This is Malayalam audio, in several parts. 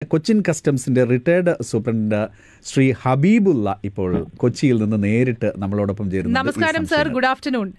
കൊച്ചിൻ കസ്റ്റംസിന്റെ റിട്ടയർഡ് സൂപ്രണ്ട് ശ്രീ ഹബീബുള്ള ഇപ്പോൾ കൊച്ചിയിൽ നിന്ന് നേരിട്ട് നമ്മളോടൊപ്പം ചേരുന്നു നമസ്കാരം സർ ഗുഡ് ആഫ്റ്റർനൂൺ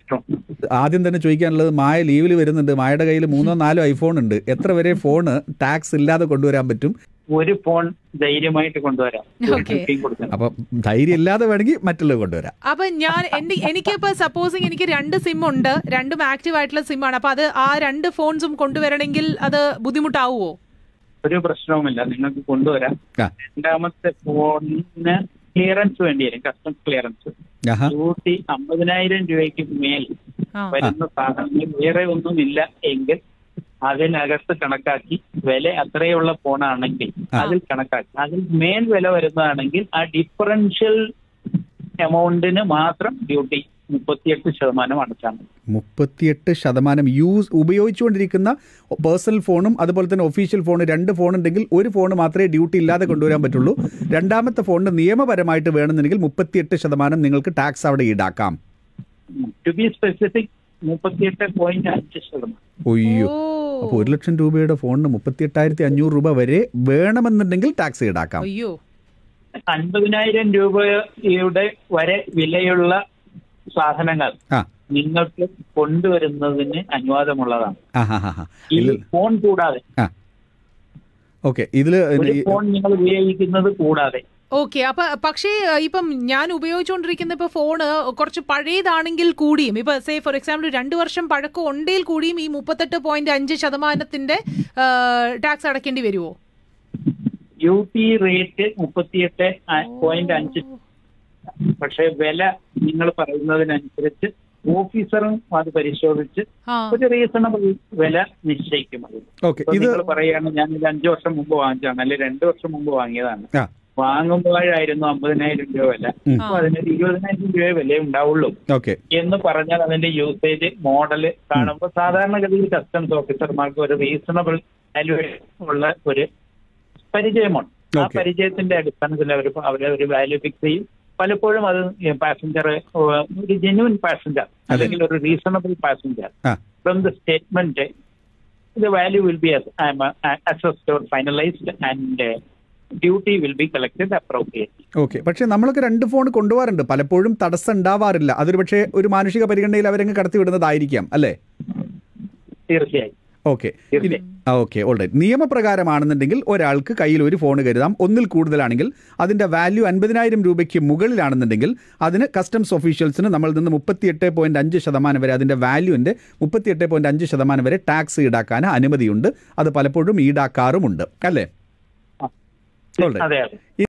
ആദ്യം തന്നെ ചോദിക്കാനുള്ളത് മായ ലീവിൽ വരുന്നുണ്ട് മായയുടെ കയ്യിൽ മൂന്നോ നാലോ ഐഫോൺ ഉണ്ട് എത്ര വരെ ഫോണ് ടാക്സ് ഇല്ലാതെ കൊണ്ടുവരാൻ പറ്റും ഒരു ഫോൺ ധൈര്യമായിട്ട് കൊണ്ടുവരാം Okay. ബുക്കിംഗ് കൊടുക്കണം അപ്പൊ ധൈര്യം ഇല്ലാതെ വേണമെങ്കിൽ മറ്റുള്ളത് കൊണ്ടുവരാം അപ്പൊ ഞാൻ എന്റെ എനിക്ക് ഇപ്പൊ സപ്പോസിങ് എനിക്ക് രണ്ട് സിം ഉണ്ട് രണ്ടും ആക്റ്റീവ് ആയിട്ടുള്ള സിം ആണ് അപ്പൊ അത് ആ രണ്ട് ഫോൺസും കൊണ്ടുവരണമെങ്കിൽ അത് ബുദ്ധിമുട്ടാവുമോ ഒരു പ്രശ്നവുമില്ല നിങ്ങൾക്ക് കൊണ്ടുവരാം ആ രണ്ടാമത്തെ ഫോണിന് ക്ലിയറൻസ് വേണ്ടി വരും കസ്റ്റംസ് ക്ലിയറൻസ് ആഹാ നൂറ്റി അമ്പതിനായിരം രൂപയ്ക്ക് മേൽ ആ. വരുന്ന സാധനങ്ങൾ വേറെ ഒന്നുമില്ല എങ്കിൽ അതിനകത്ത് കണക്കാക്കി വില അത്രയുള്ള ഫോണാണെങ്കിൽ അതിൽ കണക്കാക്കി അതിൽ മേൽ വില വരുന്നതാണെങ്കിൽ ആ ഡിഫറൻഷ്യൽ എമൗണ്ടിന് മാത്രം ഡ്യൂട്ടി മുപ്പത്തിയെട്ട് ശതമാനം അടച്ചാൽ മതി മുപ്പത്തിയെട്ട് ശതമാനം യൂസ് ഉപയോഗിച്ചുകൊണ്ടിരിക്കുന്ന പേഴ്സണൽ ഫോണും അതുപോലെ തന്നെ ഒഫീഷ്യൽ ഫോൺ രണ്ട് ഫോൺ ഉണ്ടെങ്കിൽ ഒരു ഫോൺ മാത്രമേ ഡ്യൂട്ടി ഇല്ലാതെ കൊണ്ടുവരാൻ പറ്റുള്ളൂ രണ്ടാമത്തെ ഫോണിന് നിയമപരമായിട്ട് വേണമെന്നുണ്ടെങ്കിൽ മുപ്പത്തിയെട്ട് ശതമാനം നിങ്ങൾക്ക് ടാക്സ് അവിടെ ഈടാക്കാം ടു ബി സ്പെസിഫിക് മുപ്പത്തിയെട്ട് പോയിന്റ് അഞ്ച് ശതമാനം ഒയ്യോ ഓ അപ്പോൾ ഒരു ലക്ഷം രൂപയുടെ ഫോണിന് മുപ്പത്തിയെട്ടായിരത്തി അഞ്ഞൂറ് രൂപ വരെ വേണമെന്നുണ്ടെങ്കിൽ ടാക്സ് ഈടാക്കാം അയ്യോ അൻപതിനായിരം രൂപയുടെ വരെ വിലയുള്ള സാധനങ്ങൾ ആ നിങ്ങൾക്ക് കൊണ്ടുവരുന്നതിന് അനുവാദമുള്ളതാണ് ആ ഹാ ഹാ ഹാ ഈ ഇല്ല ഫോൺ കൂടാതെ ആ ഓക്കെ ഇതിൽ ഒരു ഫോൺ നിങ്ങൾ ഉപയോഗിക്കുന്നത് കൂടാതെ ഓക്കെ അപ്പൊ പക്ഷേ ഏഹ്, ഇപ്പം ഞാൻ ഉപയോഗിച്ചുകൊണ്ടിരിക്കുന്ന ഇപ്പൊ ഫോണ് കുറച്ച് പഴയതാണെങ്കിൽ കൂടിയും ഇപ്പൊ സേ ഫോർ എക്സാമ്പിൾ രണ്ട് വർഷം പഴക്കം ഉണ്ടെങ്കിൽ കൂടിയും ഈ മുപ്പത്തെട്ട് പോയിന്റ് അഞ്ച് ശതമാനത്തിന്റെ ടാക്സ് അടയ്ക്കേണ്ടി വരുമോ ഡ്യൂട്ടി റേറ്റ് മുപ്പത്തിയെട്ട് പോയിന്റ് അഞ്ച് പക്ഷേ വില നിങ്ങൾ പറയുന്നതിനനുസരിച്ച് ഓഫീസറും അത് പരിശോധിച്ച് ആ ഒരു റീസണബിൾ വില നിശ്ചയിക്കും അത് ഓക്കെ ഇപ്പൊ ഇത് നിങ്ങൾ പറയുകയാണ് ഞാൻ ഇത് അഞ്ചു വർഷം മുമ്പ് വാങ്ങിച്ചതാണ് അല്ലെങ്കിൽ രണ്ടു വർഷം മുമ്പ് വാങ്ങിയതാണ് ആ വാങ്ങുമ്പോഴായിരുന്നു അമ്പതിനായിരം രൂപ വില അപ്പൊ അതിനൊരു ഇരുപതിനായിരം രൂപ വില ഉണ്ടാവുള്ളൂ ഓക്കെ എന്ന് പറഞ്ഞാൽ അതിന്റെ യൂസേജ് മോഡല് കാണുമ്പോൾ സാധാരണഗതിയിൽ കസ്റ്റംസ് ഓഫീസർമാർക്ക് ഒരു റീസണബിൾ വാല്യുവേഷൻ ഉള്ള ഒരു പരിചയമുണ്ട് ആ Okay. പരിചയത്തിന്റെ അടിസ്ഥാനത്തിൽ അവർ അവരെ ഒരു വാല്യൂ ഫിക്സ് ചെയ്യും പലപ്പോഴും അത് പാസഞ്ചർ ഒരു ജെന്യൂൻ പാസഞ്ചർ അല്ലെങ്കിൽ ഒരു റീസണബിൾ പാസഞ്ചർ ആ from the statement the value will be as- um, uh, assessed or finalized and uh, duty will be collected appropriately. Okay പക്ഷേ നമ്മളൊക്കെ രണ്ട് ഫോൺ കൊണ്ടുപോകാറുണ്ട് പലപ്പോഴും തടസ്സം ഉണ്ടാവാറില്ല അതൊരു പക്ഷേ ഒരു മാനുഷിക പരിഗണനയിൽ അവരങ്ങ് കടത്തി വിടുന്നതായിരിക്കാം അല്ലേ തീർച്ചയായും ഓക്കെ ഇനി ആ ഓക്കെ ഓൾറൈറ്റ് നിയമപ്രകാരമാണെന്നുണ്ടെങ്കിൽ ഒരാൾക്ക് കയ്യിൽ ഒരു ഫോൺ കരുതാം ഒന്നിൽ കൂടുതലാണെങ്കിൽ അതിൻ്റെ വാല്യൂ അൻപതിനായിരം രൂപയ്ക്ക് മുകളിലാണെന്നുണ്ടെങ്കിൽ അതിന് കസ്റ്റംസ് ഒഫീഷ്യൽസിന് നമ്മൾ നിന്ന് മുപ്പത്തിയെട്ട് പോയിന്റ് അഞ്ച് ശതമാനം വരെ അതിൻ്റെ വാല്യൂവിൻ്റെ മുപ്പത്തിയെട്ട് പോയിന്റ് അഞ്ച് ശതമാനം വരെ ടാക്സ് ഈടാക്കാൻ അനുമതിയുണ്ട് അത് പലപ്പോഴും ഈടാക്കാറുമുണ്ട് അല്ലേ ആ. Alright. അതെ അതെ